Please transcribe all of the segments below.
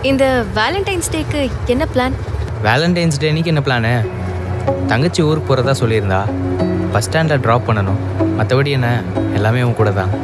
இந்த வேலண்டைன்ஸ் டேக்கு என்ன plan Valentine's டே அன்னைக்கு என்ன பிளானு தங்கச்சி ஊருக்கு போகிறதா சொல்லியிருந்தா பஸ் ஸ்டாண்டில் ட்ராப் பண்ணணும் மற்றபடி என்ன எல்லாமே உன் கூட தான்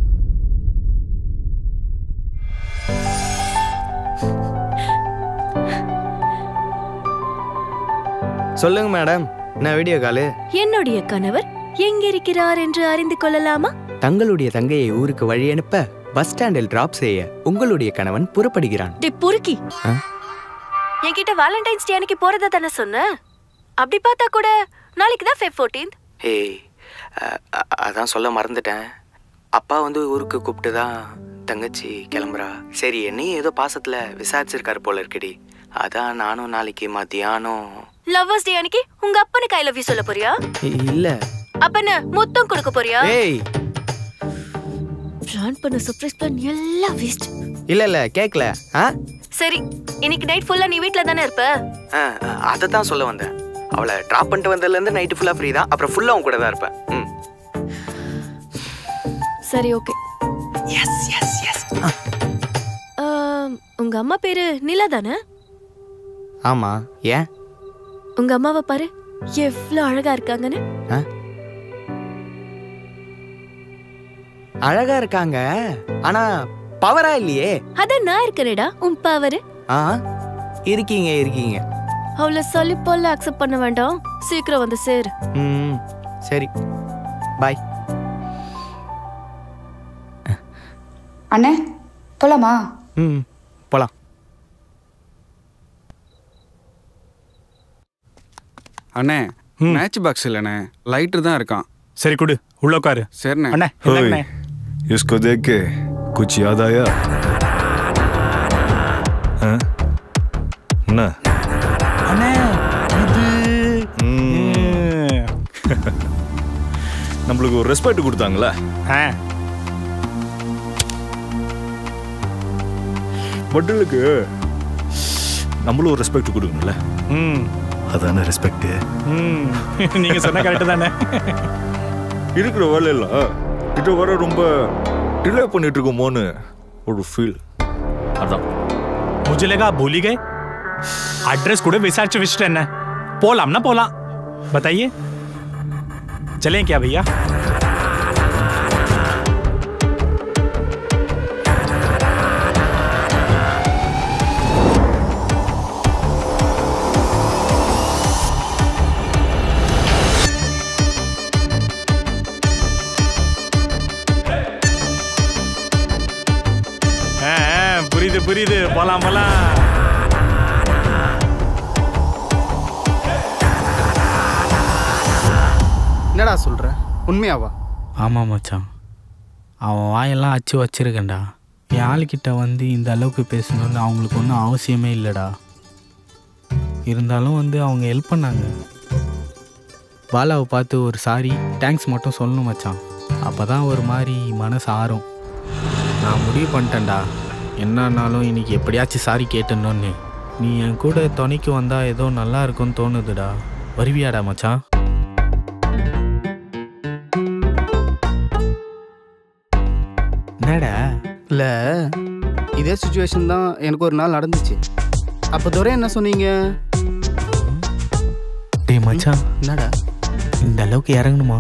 சொல்லுங்க மேடம் நான் வீடியோ காலு என்னுடைய கணவர் எங்கிருக்கிறார் என்று அறிந்து கொள்ளலாமா தங்களுடைய தங்கையை ஊருக்கு வழி அனுப்ப பஸ் ஸ்டாண்டில் டிராப் செய்ய உங்களுடைய கணவன் புறப்படுகிறான் டே பொறுக்கி ஆ? என்கிட்ட வேலண்டைன்ஸ் டே அன்னைக்கு போறதா தானே சொன்ன அப்படி பார்த்தா கூட நாளைக்கு தான் ஃபெப் ஃபோர்டீன்த் ஏய் அ- அ- அதான் சொல்ல மறந்துட்டேன் அப்பா வந்து ஊருக்கு கூப்பிட்டு தான் தங்கச்சி கிளம்புறா சரி என்னையும் ஏதோ பாசத்துல விசாரிச்சிருக்காரு போல இருக்கடி அதான் நானும் நாளைக்கு மத்தியானம் லவ்வர்ஸ் டே அன்னைக்கு உங்க அப்பனுக்கு ஐ லவ் யூ சொல்ல போறியா இ- இல்ல அப்பன முத்தம் கொடுக்க போறியா ஏய் பிளான் பண்ண சர்ப்ரைஸ் பிளான் எல்லாம் வேஸ்ட் இல்ல இல்ல கேட்கல ஆ சரி இன்னைக்கு நைட் ஃபுல்லா நீ வீட்ல தானே இருப்ப அதை தான் சொல்ல வந்தேன் அவளை ட்ராப் பண்ணிட்டு வந்ததுலேருந்து நைட்டு ஃபுல்லாக ஃப்ரீ தான் அப்புறம் ஃபுல்லாக அவங்க கூட தான் இருப்பேன் ம் சரி ஓகே எஸ் எஸ் எஸ் உங்க அம்மா பேரு நிலா தானே ஆமாம் ஏன் உங்க அம்மாவை பாரு எவ்வளவு அழகா இருக்காங்கன்னு ஆ அழகா இருக்காங்க ஆனா பவரா இல்லையே அதான் நான் இருக்கனேடா உன் பவர் ஆ இருக்கீங்க இருக்கீங்க அவளை சொல்லி போல அக்செப்ட் பண்ண வேண்டாம் சீக்கிரம் வந்து சேரு ம் சரி பாய் அண்ணே போலாமா ம் போலாம் அண்ணே மேட்ச் பாக்ஸ் இல்லைண்ணே லைட்டர் தான் இருக்கான் சரி கொடு உள்ள உட்காரு சரிண்ணே அண்ணே ओए, என்னங்கண்ணே इसको देख के कुछ याद आया हाँ? ना அண்ணே இது ம், நம்மளுக்கு ஒரு ரெஸ்பெக்ட் கொடுத்தாங்களே ஆ பட்டலுக்கு நம்மளும் ஒரு ரெஸ்பெக்ட் கொடுக்கணும்ல ம் அதானே ரெஸ்பெக்ட் ம் நீங்க சொன்ன கரெக்ட் தானே இருக்கிற வேலையெல்லாம் இது வர ரொம்ப டிலே பண்ணிட்டு இருக்கோமோன்னு ஒரு ஃபீல் அதான் मुझे लगा भूल ही गए एड्रेस கூட விசாரிச்சு வச்சுட்டேன் என்ன போலாம்னா போலாம் बताइए चलें क्या भैया ஆ, ஆ, புரியுது புரியுது போலாம் போலாம் என்னடா சொல்ற உண்மையாவா ஆமாம் மச்சான் அவன் வாயெல்லாம் அச்சு வச்சிருக்கேன்டா என் ஆளுக்கிட்ட வந்து இந்த அளவுக்கு பேசணும்னு அவங்களுக்கு ஒன்றும் அவசியமே இல்லைடா இருந்தாலும் வந்து அவங்க ஹெல்ப் பண்ணாங்க பாலாவை பார்த்து ஒரு சாரி தேங்க்ஸ் மட்டும் சொல்லணும் மச்சான் அப்போ தான் ஒரு மாதிரி மனசு ஆறும் நான் முடிவு பண்ணிட்டேன்டா என்னன்னாலும் இன்னைக்கு எப்படியாச்சும் சாரி கேட்டணும்னு நீ என் கூட துணைக்கு வந்தால் ஏதோ நல்லா இருக்கும்னு தோணுதுடா வருவியாடா மச்சான் என்னடா இல்ல இதே சுச்சுவேஷன் தான் எனக்கு ஒரு நாள் நடந்துச்சு அப்போ துரை என்ன சொன்னீங்க டேய் மச்சான் என்னடா இந்த அளவுக்கு இறங்கணுமா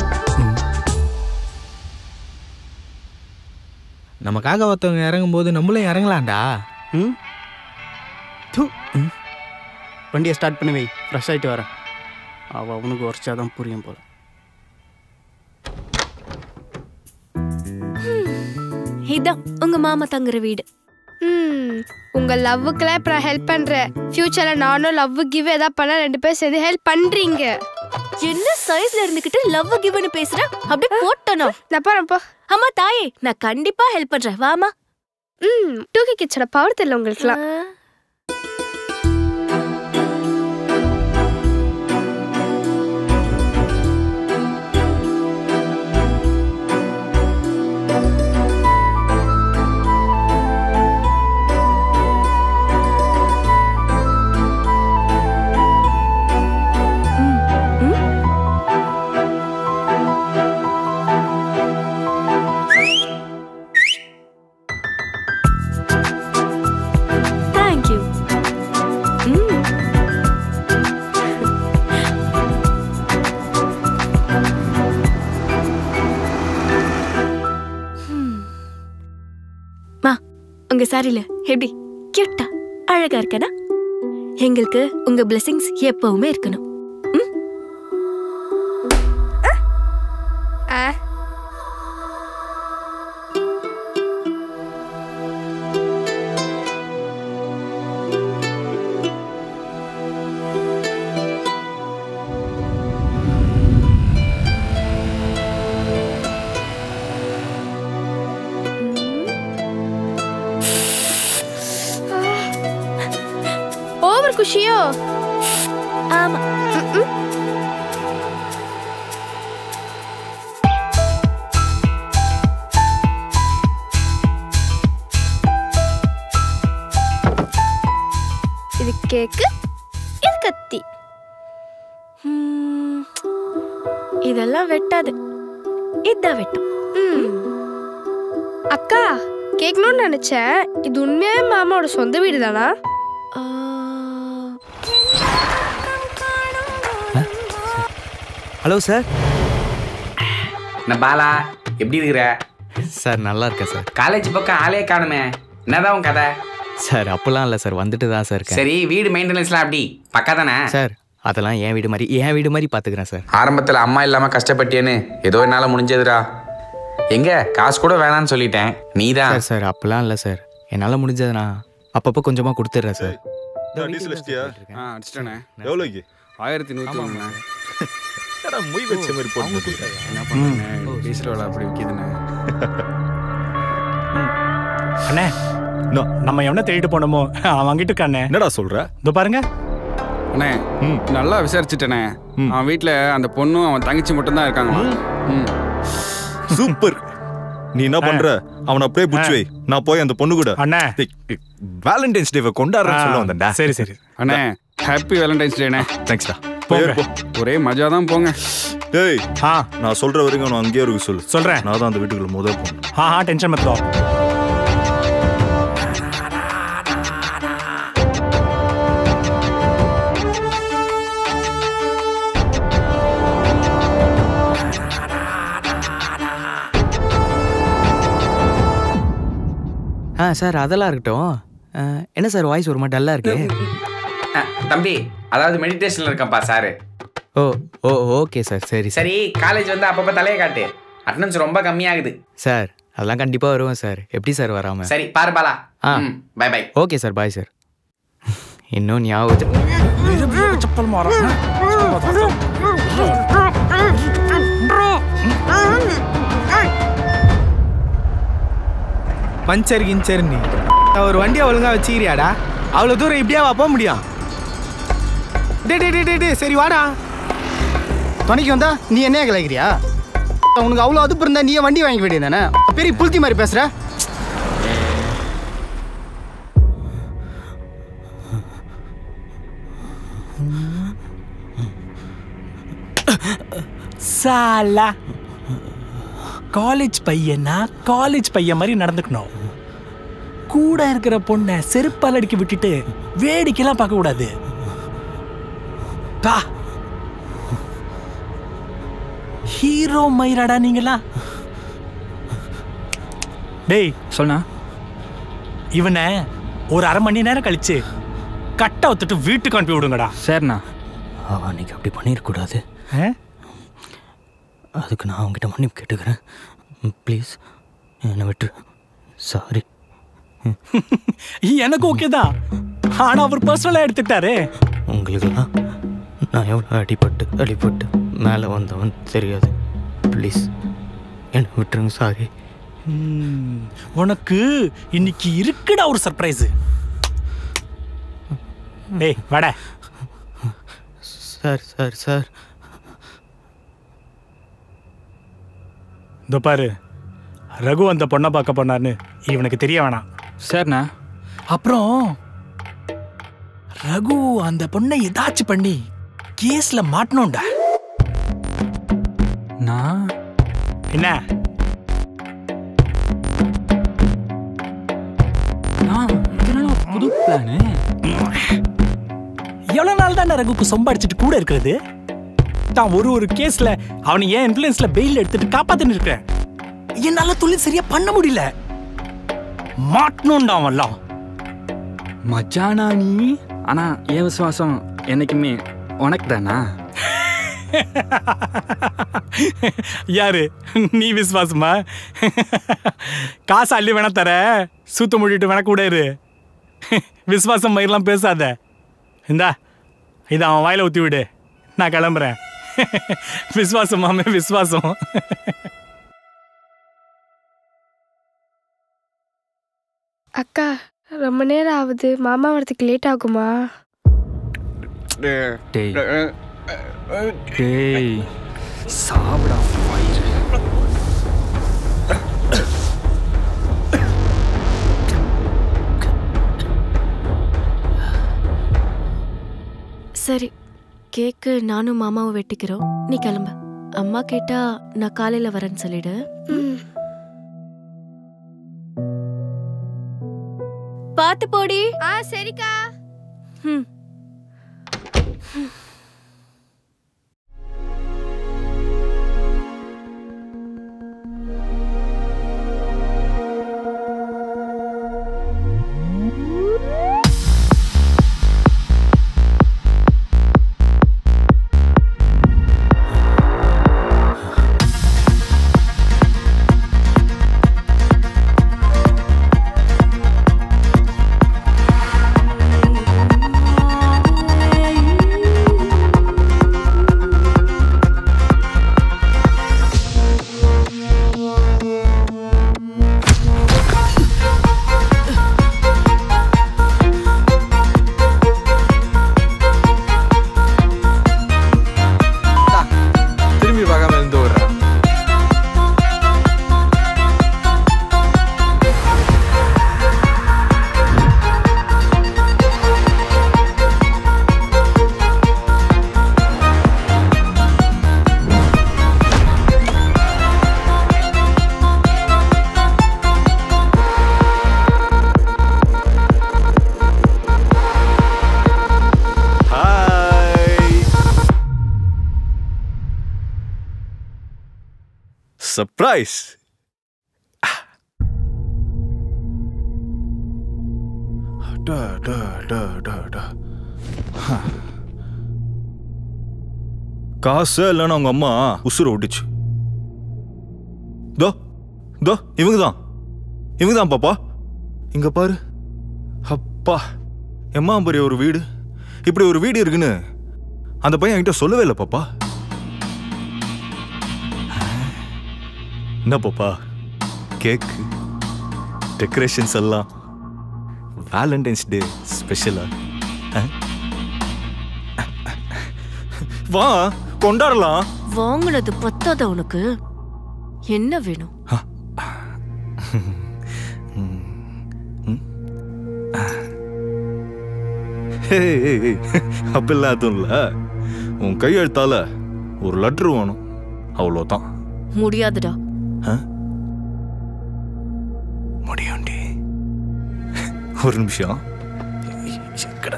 நமக்காக ஒருத்தவங்க இறங்கும்போது நம்மளும் இறங்கலாம்டா ம் தூ ம். வண்டியை ஸ்டார்ட் பண்ணி வை ஃப்ரெஷ் ஆகிட்டு வரேன் அவள் அவனுக்கு உரைச்சாதான் புரியும் போல இதான் உங்க மாமா தங்குற வீடு ம் உங்க லவ்வுக்குலாம் இப்போ நான் ஹெல்ப் பண்றேன் ஃபியூச்சர்ல நானும் லவ் கிவ் ஏதாவது பண்ண ரெண்டு பேரும் சேர்ந்து ஹெல்ப் பண்றீங்க என்ன சைஸ்ல இருந்துகிட்டு லவ் கிவ்னு பேசுற அப்படியே போட்டனோ நான் போறேன் போ அம்மா தாயே நான் கண்டிப்பா ஹெல்ப் பண்றேன் வாமா ம் டூ கே கிட்ஸோட பவர் தெரியல உங்களுக்குலாம் ஆ உங்க சாரில எப்படி கியூட்டா அழகா இருக்கனா எங்களுக்கு உங்க blessings எப்பவுமே இருக்கணும் ஆ ஓவர் குஷியோ ஆமா இது கேக்கு இது கத்தி ம், இதெல்லாம் வெட்டாது இதான் வெட்டும் ம். அக்கா கேட்கணும்னு நினைச்சேன் இது உண்மையாவே மாமாவோட சொந்த வீடு தானா ஆ, ஹலோ சார் நான் பாலா எப்படி இருக்கிற சார் நல்லா இருக்கேன் சார் காலேஜ் பக்கம் ஆளே காணுமே என்னதான் உன் கதை சார் அப்போல்லாம் இல்லை சார் வந்துட்டு தான் சார் இருக்கேன் சரி வீடு மெயின்டெனன்ஸ்லாம் அப்படி பக்கா தானே சார் அதெல்லாம் என் வீடு மாதிரி என் வீடு மாதிரி பார்த்துக்கிறேன் சார் ஆரம்பத்தில் அம்மா இல்லாமல் கஷ்டப்பட்டியேன்னு ஏதோ என்னால் முடிஞ்சதுடா எங்க காசு கூட வேணான்னு சொல்லிட்டேன் நீ தான் சார் சார் அப்போல்லாம் இல்லை சார் என்னால் முடிஞ்சது நான் அப்பப்போ கொஞ்சமாக கொடுத்துட்றேன் சார் டீசல் அடிச்சிட்டியா ஆ அடிச்சிட்டேனே எவ்வளோக்கு ஆயிரத்தி நூற்றி ஒன்று ஏடா மொய் வச்ச மாதிரி போட்டு என்ன பண்ணுறேன் டீசல் விலை அப்படி விற்கிதுண்ணே அண்ணே No. நம்ம எவனை தேடிட்டு போனோமோ அவன் வாங்கிட்டு இருக்கானே என்னடா சொல்ற இதோ பாருங்க அண்ணே நல்லா விசாரிச்சுட்டேனே அவன் வீட்டில் அந்த பொண்ணும் அவன் தங்கச்சி மட்டும் தான் இருக்காங்களா ம் சூப்பர் நீ என்ன பண்ற அவனை அப்படியே புடிச்சு வை நான் போய் அந்த பொண்ணு கூட அண்ணே வேலண்டைன்ஸ் டேவை கொண்டாடுறேன்னு சொல்ல வந்தேன்டா சரி சரி அண்ணே ஹாப்பி வேலண்டைன்ஸ் டேண்ணே தேங்க்ஸ்டா போங்க. போ ஒரே மஜா தான் போங்க டேய் ஆ நான் சொல்ற வரைக்கும் நான் அங்கேயே இருக்க சொல்லு சொல்றேன் நான் தான் அந்த வீட்டுக்குள்ள முதல் போகணும் हाँ हाँ टेंशन मत लो ஆ சார் அதெல்லாம் இருக்கட்டும் ஆ, என்ன சார் வாய்ஸ் ஒரு மாதிரி டல்லாக இருக்கு அஹ், தம்பி அதாவது மெடிடேஷனில் இருக்கப்பா சாரு ஓ ஓ ஓகே சார் சரி சார் சரி காலேஜ் வந்து அப்பப்போ தலையை காட்டு அட்டனன்ஸ் ரொம்ப கம்மியாகுது சார் அதெல்லாம் கண்டிப்பாக வருவேன் சார் எப்படி சார் வராமல் சரி பாரு பாலா ஆ. Bye bye okay sir bye sir இன்னும் ஞாபகம் चप्पल मारा பஞ்சர் கிஞ்சர் நீ ஒரு வண்டியை ஒழுங்கா வச்சுக்கிறியாடா அவ்வளோ தூரம் இப்படியா போக முடியும் டே டே டே டே டே சரி வாடா துணைக்கு வந்தா நீ என்ன கிளைக்கிறியா உனக்கு அவ்வளோ அதுப்பு இருந்தா நீயே வண்டி வாங்கிக்க வேண்டியது தானே பெரிய புளுத்தி மாதிரி பேசுற சாலா காலேஜ் பையனா காலேஜ் பையன் மாதிரி நடந்துக்கணும் கூட இருக்கிற பொண்ணை செருப்பால் அடிக்க விட்டுட்டு வேடிக்கைலாம் பார்க்க கூடாது பா ஹீரோ மயிராடா நீங்களா டேய் சொல்லுண்ணா இவனை ஒரு அரை மணி நேரம் கழிச்சு கட்டை ஒத்துட்டு வீட்டுக்கு அனுப்பி விடுங்கடா சரிண்ணா அவன் அன்னைக்கு அப்படி பண்ணிடக்கூடாது ஆ? அதுக்கு நான் அவங்ககிட்ட மன்னிப்பு கேட்டுக்கிறேன் ப்ளீஸ் என்னை விட்டு சாரி எனக்கு ஓகே தான் ஆனா அவர் பர்சனலா எடுத்துட்டாரு உங்களுக்கெல்லாம் நான் எவ்வளோ அடிபட்டு அடிபட்டு மேலே வந்தவன் தெரியாது ப்ளீஸ் என்னை விட்டுருங்க சாரி ம், உனக்கு இன்னைக்கு இருக்குடா ஒரு சர்ப்ரைஸ் டேய் வாடா சார் சார் சார் இதோ பாரு ரகு அந்த பொண்ணை பார்க்க போனார்னு இவனுக்கு தெரிய வேணாம் சரிண்ணா அப்புறம் ரகு அந்த பொண்ணை ஏதாச்சும் பண்ணி கேஸ்ல மாட்டணும்டா நான் என்ன நான் இதனால புது பிளானு எவ்வளவு நாள் தான் ரகுக்கு சொம்ப அடிச்சிட்டு கூட இருக்கிறது தான் ஒரு ஒரு கேஸ்ல அவனை ஏன் இன்ஃபுளுன்ஸ்ல பெயில் எடுத்துட்டு காப்பாத்தின்னு இருக்கிறேன் என்னால தொழில் சரியா பண்ண முடியல மாட்டணும்டா அவன்லாம் மச்சானா நீ ஆனா என் விசுவாசம் என்னைக்குமே உனக்கு தானா யாரு நீ விசுவாசமா காசு அள்ளி வேணா தர சூத்த மூடிட்டு வேணா கூட இரு விசுவாசம் மயிரெல்லாம் பேசாத இந்தா இதை அவன் வாயில ஊற்றி விடு நான் கிளம்புறேன் விசுவாசம் மாமே விசுவாசம் அக்கா ரொம்ப நேரம் ஆகுது மாமா வரதுக்கு லேட் ஆகுமா டேய் டேய் சாப்பிடா சரி கேக்கு நானும் மாமாவும் வெட்டிக்கிறோம் நீ கிளம்பு அம்மா கேட்டா நான் காலையில வரேன்னு சொல்லிடு பாத்து போடி ஆ சரிக்கா ம் திரும்பி பார்க்காம இருந்து விடுறேன் ஹாய் சர்ப்ரைஸ் காசு இல்லைன்னா அவங்க அம்மா உசுரை விட்டுச்சு தோ தோ இவங்க தான் இவங்க தான் பாப்பா இங்க பாரு அப்பா எம்மா பெரிய ஒரு வீடு இப்படி ஒரு வீடு இருக்குன்னு அந்த பையன் என்கிட்ட சொல்லவே இல்லை பாப்பா என்ன பாப்பா கேக்கு டெக்கரேஷன்ஸ் எல்லாம் வேலண்டைன்ஸ் டே ஸ்பெஷலா வா கொண்டாடலாம் வாங்கினது பத்தாத உனக்கு என்ன வேணும் அப்படிலாம் எதுவும் இல்லை உன் கையெழுத்தால ஒரு லெட்ரு வேணும் அவ்வளோதான் முடியாதுடா முடியும்டி ஒரு நிமிஷம் ఎక్కడ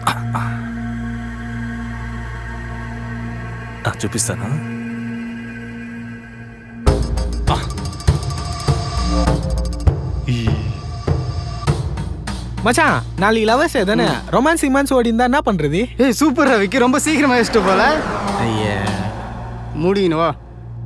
ఆ, చూపిస్తానా ఆ. ఈ மச்சான் நாளைக்கு லவர்ஸ் தானே ரொமான்ஸ் இமான்ஸ் ஓடி இருந்தா என்ன பண்றது ஏய் சூப்பர் விக்கி ரொம்ப சீக்கிரமா வச்சுட்டு போல ஐயா முடியணும் வா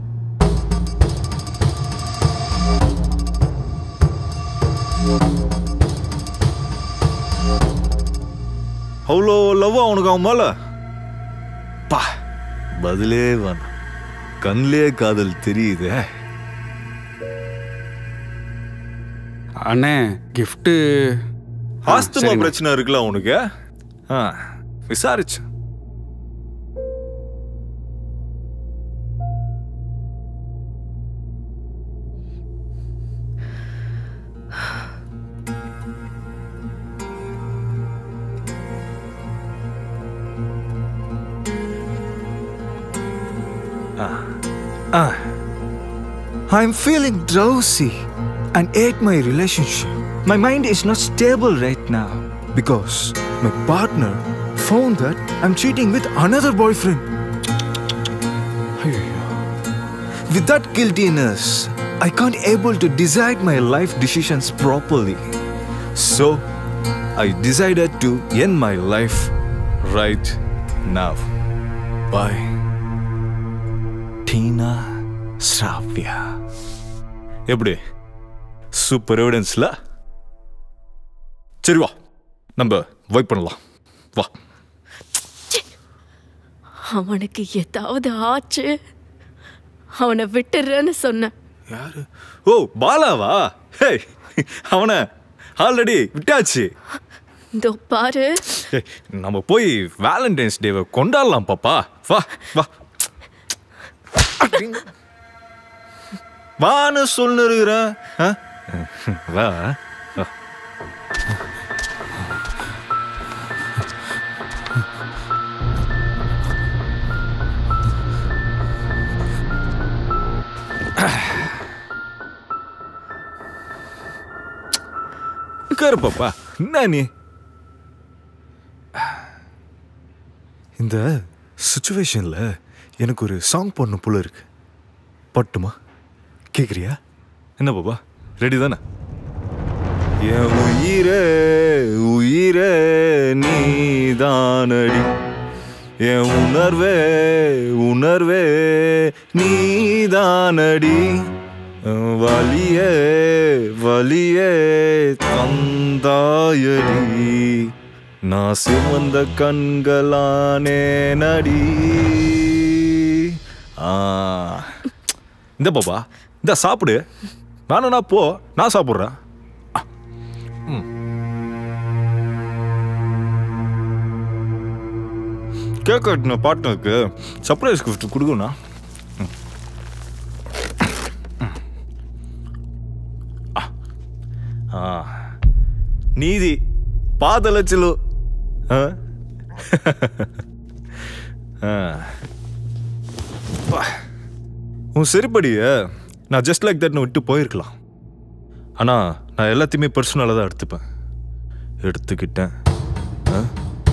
அவ்வளோ லவ் அவனுக்கு அவன் மேல பா பதிலே வேணாம் கண்ணிலே காதல் தெரியுதே அண்ணே கிஃப்ட்டு ஆஸ்துமா பிரச்சனை இருக்குல்ல உனக்கு ஆ விசாரிச்சு Ah. I'm feeling drowsy and hate my relationship. My mind is not stable right now because my partner found that I'm cheating with another boyfriend. ஐயோ. With that guiltiness, I can't able to decide my life decisions properly. So I decided to end my life right now. By Tina Sravya. எப்படி super எவிடன்ஸ்ல சரி வா நம்ம vibe பண்ணலாம் வா அவனுக்கு ஏதாவது ஆச்சு அவனை விட்டுறேன்னு சொன்னேன் யாரு ஓ பாலாவா ஹே அவனை ஆல்ரெடி விட்டாச்சு இதோ பாரு ஏய், நம்ம போய் வேலண்டைன்ஸ் டேவை கொண்டாடலாம் பாப்பா வா வா அப்படிங்க. வான்னு சொல்லுறேன் வா வா. உட்காரு பாப்பா என்ன நீ இந்த சுச்சுவேஷன்ல எனக்கு ஒரு சாங் போடணும் போல இருக்கு பட்டுமா கேக்குறியா என்ன பாப்பா ரெடி தானே என் உயிரே உயிரே நீதானடி என் உணர்வே உணர்வே நீதானடி வலியே வலியே தந்தாயடி நான் சிவந்த கண்களானே நடி ஆ இந்த பாப்பா இந்த சாப்பிடு வேணும்னா போ நான் சாப்பிட்றேன் கேக் கட்டின பார்ட்னருக்கு சர்ப்ரைஸ் கிஃப்ட் கொடுக்கணும் ఆ, నీది పాదలచులు ఆ? ఆ. வா. உன் சரிப்படிய நான் ஜஸ்ட் லைக் தட்னு விட்டு போயிருக்கலாம் ஆனால் நான் எல்லாத்தையுமே பர்சனலாக தான் எடுத்துப்பேன் எடுத்துக்கிட்டேன் ஆ?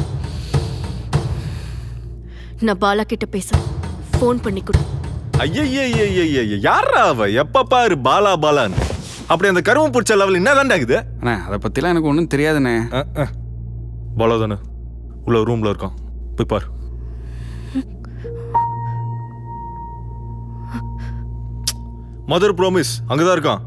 நான் பாலா கிட்ட பேச ஃபோன் பண்ணி கொடு ஐயய்யய்யய்யய்ய யாரா அவ எப்ப பாரு பாலா பாலான்னு அப்படி அந்த கருமம் பிடிச்ச லெவல் என்ன தாண்டாகுது அண்ணே அதை பற்றிலாம் எனக்கு ஒன்றும் தெரியாதுண்ணே பாலா தானே உள்ள ரூம்ல இருக்கான் போய் பாரு மதர் ப்ராமிஸ் அங்கதான் இருக்கான்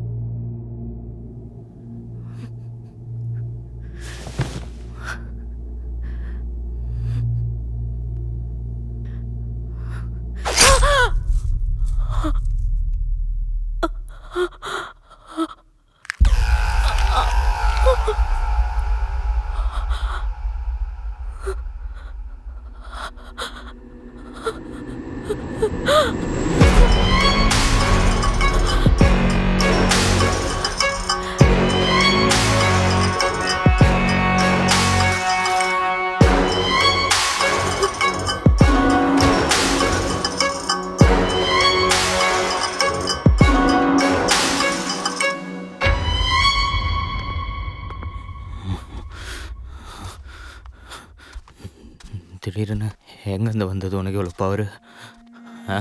திடீர்னு எங்கேருந்து வந்தது உனக்கு இவ்வளோ பவர் ஆ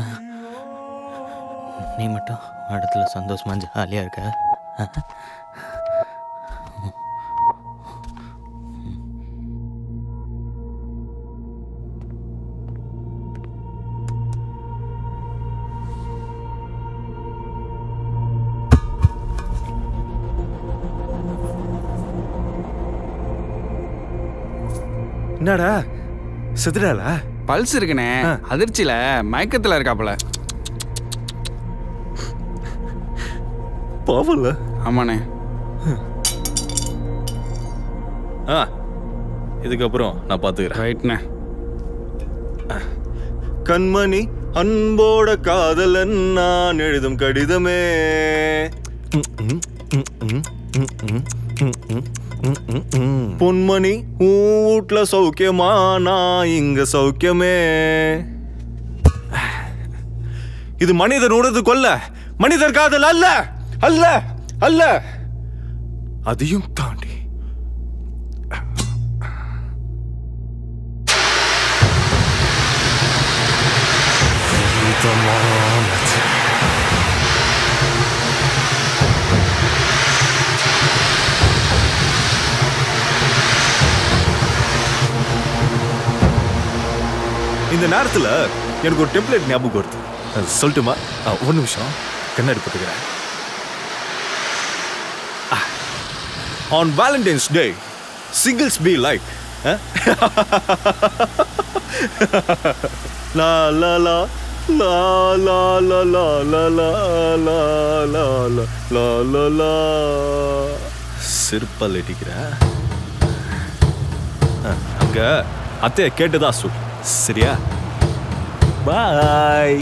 நீ மட்டும் இடத்துல சந்தோஷமா ஜாலியாக இருக்க ஆ? என்னடா செத்துடால பல்ஸ் இருக்குண்ணே அதிர்ச்சியில மயக்கத்தில் இருக்காப்புல பாவல்ல ஆமாண்ணே ஆ இதுக்கப்புறம் நான் பார்த்துக்கிறேன் ரைட்ண்ணே கண்மணி அன்போட காதலன் நான் எழுதும் கடிதமே பொன்மணி உன் வீட்ல சௌக்கியமா நான் இங்க சௌக்கியமே இது மனிதன் உணர்ந்து கொல்ல மனிதர் காதல் அல்ல அல்ல அல்ல அதையும் தாண்டி இந்த நேரத்துல எனக்கு ஒரு டெம்ப்ளேட் ஞாபகம் வருது அது சொல்லட்டுமா ஆ, ஒரு நிமிஷம் கண்ணாடி போட்டுக்கிறேன் on Valentine's Day singles be like லா லா லா லா லா லா லா லா லா லா லா லா லா லா லா சிறுப்பால் இடிக்கிறேன் ஆ, அங்க அத்தைய கேட்டுதான் சொல் சரியா பாய்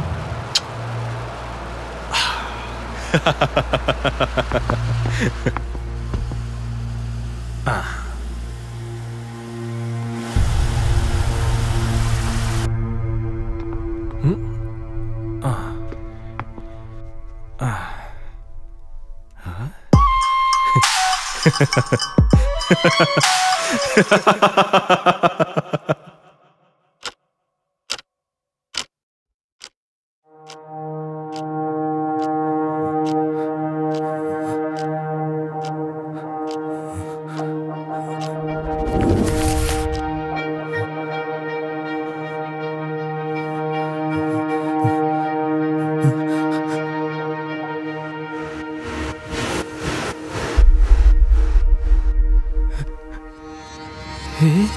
ஏய்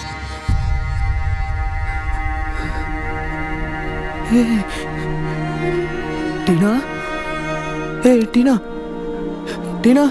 ஏய் டீனா ஏய் டீனா டீனா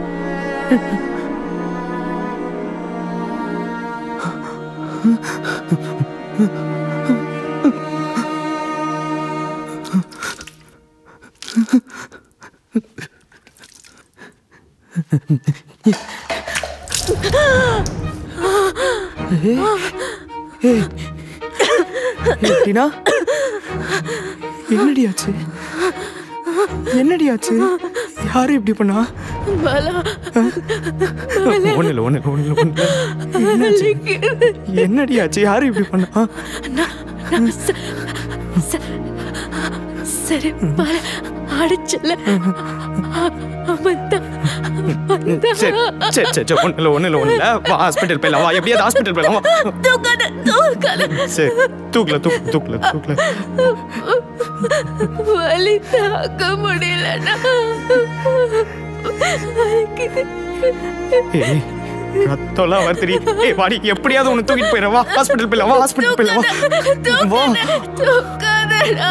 ஏய் ஏய் ஏய், டீனா என்னடி ஆச்சு என்னடி ஆச்சு யாரு இப்படி பண்ணா பாலா ஒண்ணு இல்ல ஒண்ணு இல்ல ஒண்ணு இல்ல ஒண்ணு இல்ல. என்னாச்சு? என்னடி ஆச்சு யாரு இப்படி பண்ணா நான் ச- ச- சரி பாலா அடிச்சல அவன் தான் சரி சரி சரி சரி ஒண்ணு இல்ல ஒண்ணு இல்ல ஒண்ணு இல்ல வா ஹாஸ்பிட்டல் போயிடலாம் வா எப்படியாவது ஹாஸ்பிட்டல் போயிடலாம் வா தூக்காத தூக்காத சரி தூக்கல தூக்கு தூக்கல தூக்கல வலி தாக்க முடியலண்ணா வலிக்குது. ஏய் ரத்தம்லாம் வருதுடி ஏய் வாடி எப்படியாவது உன்னை தூக்கிட்டு போயிடலாம் வா ஹாஸ்பிட்டல் போயிடலாம் வா ஹாஸ்பிட்டல் போயிடலாம் வா வா தூக்காதடா.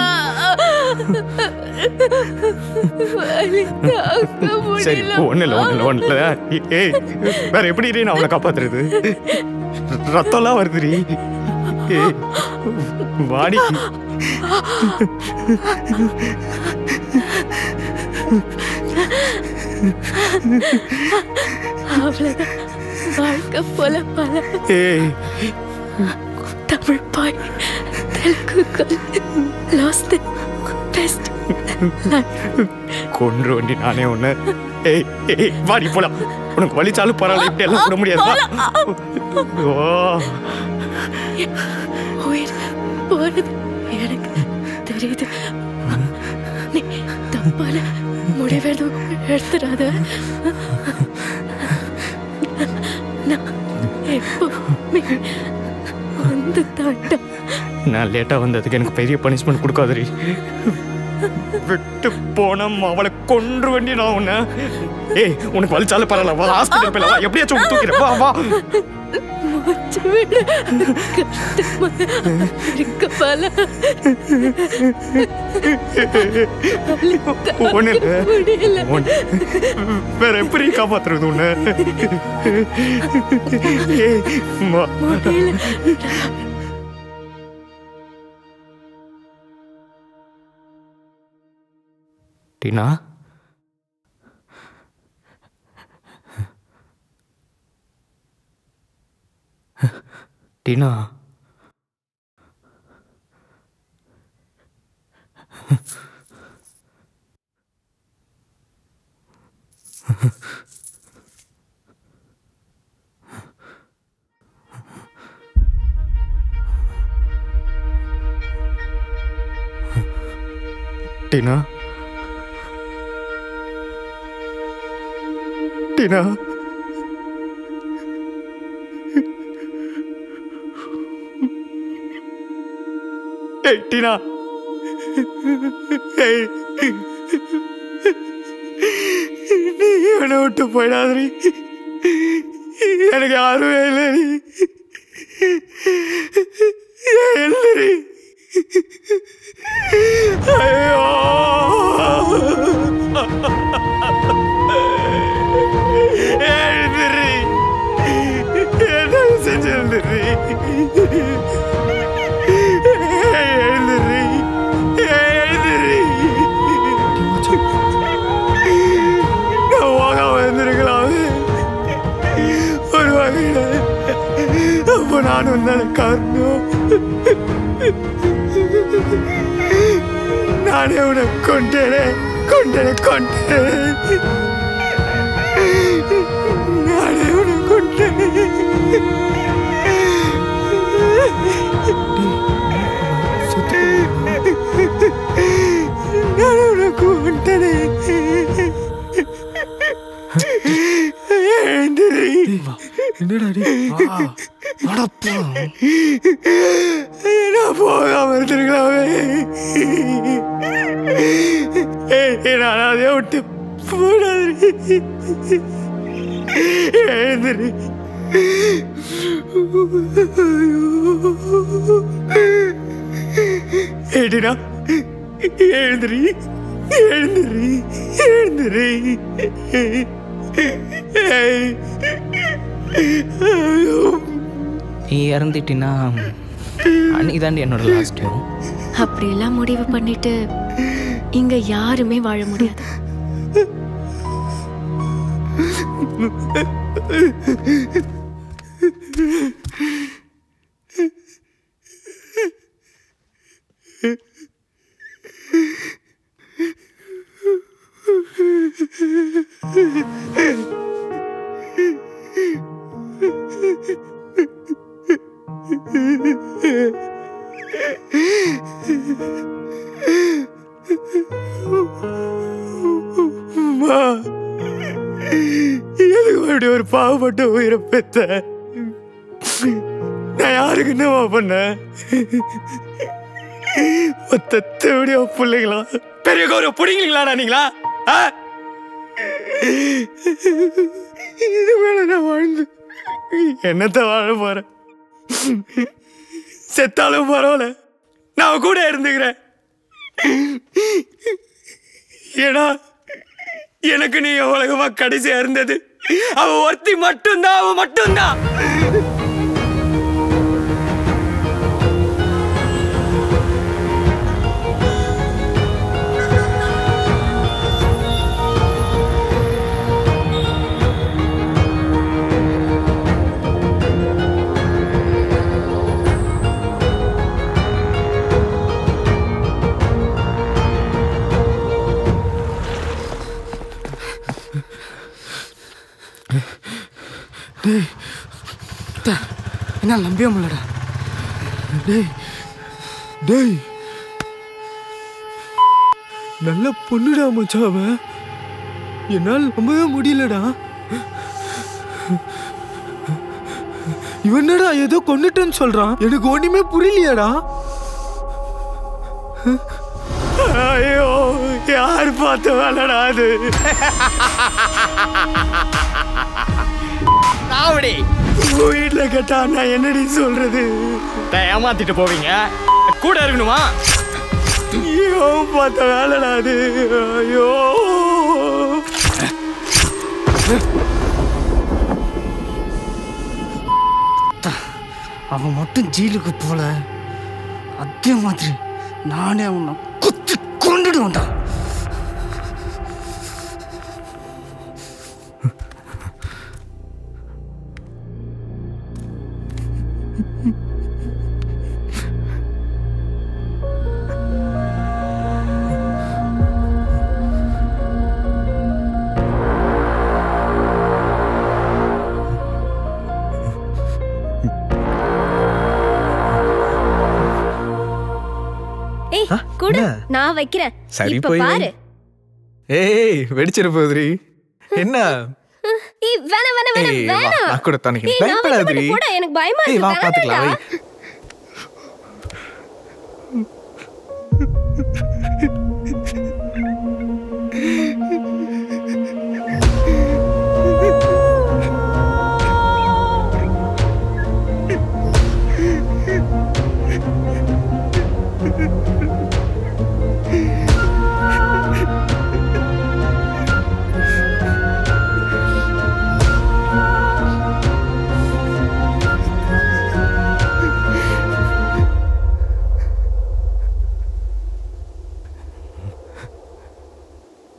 வலி தாக்க சரி முடியல ஒண்ணு இல்ல ஒண்ணு இல்ல ஒண்ணு இல்ல ஏய் வேற எப்படி நான் அவளை காப்பாத்துறது ரத்தம்லாம் வருதுடி ஏய் வாடி அவ்வளவுதான் வாழ்க்கை போல பல ஏய் தமிழ் பாய் தெலுங்கு கல் லாஸ்ட் பெஸ்ட் கொன்று வண்டி நானே ஒண்ணு ஏய் ஏய் வாடி போலாம் உனக்கு வலிச்சாலும் பரவாயில்ல இப்படி எல்லாம் விட முடியாது வா. ஓ உயிர் போனது எனக்கு தெரியுது நீ தப்பான முடிவெதும் எடுத்துடாத நான் எப்பவுமே வந்து தாண்டா நான் லேட்டா வந்ததுக்கு எனக்கு பெரிய பனிஷ்மெண்ட் கொடுக்காதடி விட்டு போன அவளை கொன்று வேண்டி நான் உன்ன ஏய் உனக்கு வலிச்சாலும் பரவாயில்ல வா ஹாஸ்பிட்டல் போயிடலாம் வா எப்படியாச்சும் உன்னை தூக்கிறேன் வா வா மூச்சு விட கஷ்டமா இருக்க பல ஒண்ணு இல்ல. முடியல ஒண்ணு. வேற எப்படி காப்பாத்துறது உன்னை ஏய் வா. முடியல டீனா டீனா டீனா டீனா டீனா ஏய். நீ என்னை விட்டு போயிடாதீ எனக்கு யாருமே இல்லை நீ எழுதுறி ஐயோ எழுதுறி என்ன செஞ்சு எழுதுறி எழுதுறி எழுதுறி நான் போகாம இருந்திருக்கலாமே ஒரு வகையில் அப்போ நானும் தானே காரணம் நானே உன்னை கொண்டேனே கொண்டேனே கொண்டேனே நானே உன்னை கொண்டேனே நானே உன்னை கொண்டேனே எழுந்திரி என்னடா நான் போகாம இருந்திருக்கலாமே ஏய், நான் அதை விட்டு போடாது எழுந்திரி ஏடினா எழுந்திரி எழுந்திரி எழுந்திரி ஏய். ஐயோ நீ இறந்துட்டினா அன்னைக்கு தாண்டி என்னோட லாஸ்ட் அப்படியெல்லாம் முடிவு பண்ணிட்டு இங்க யாருமே வாழ முடியாது அம்மா எதுக்கு அப்படி ஒரு பாவப்பட்ட உயிரை பெத்த நான் யாருக்கு என்னவா பண்ணேன் ஒத்த தேவடியா பிள்ளைங்களா பெரிய கௌரவ பிடிங்களா நீங்களா ஆ? இது மேல நான் வாழ்ந்து என்னத்த வாழ போறேன் செத்தாலும் பரவாயில்ல நான் கூட இருந்துக்கிறேன் ஏன்னா எனக்கு நீ உலகமா கடைசியா இருந்தது அவ ஒருத்தி மட்டும்தான் அவ மட்டும்தான் டேய் த, என்னால் நம்பவே முடியலடா டேய் டேய் நல்ல பொண்ணுடா மச்சான் அவ என்னால் நம்பவே முடியலடா இவனடா ஏதோ கொண்டுட்டேன்னு சொல்றான் எனக்கு ஒண்ணுமே புரியலையாடா ஐயோ யார் பார்த்த வேலைடா அது நாவடி உன் வீட்டுல கேட்டா நான் என்னடி சொல்றது ஏமாத்திட்டு போவீங்க கூட இருக்கணுமா ஐயோ பார்த்த வேலைடா அது ஐயோ அவன் மட்டும் ஜெயிலுக்கு போல அதே மாதிரி நானே அவனை குத்தி கொண்டுடுவேன்டா ஏய் கூட நான் வைக்கிறேன் சரி, இப்ப போய் வை. பாரு ஏய் வெடிச்சிட போகுதுரி என்ன ஏய் வேணாம் வேணாம் வேணாம் ஏய், வா, வேணாம் நான் கூட துணைக்கிறேன். ஏய், நான் வைக்க பயப்படாதடி. மாட்டேன், போடா, எனக்கு பயமா ஏய் இருக்கு வா பாத்துக்கலாம் வேணாம்டா. வை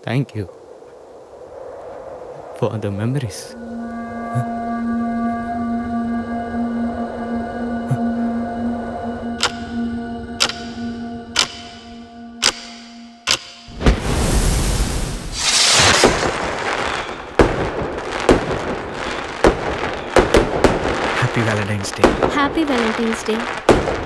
thank you for the memories happy Valentine's Day happy Valentine's day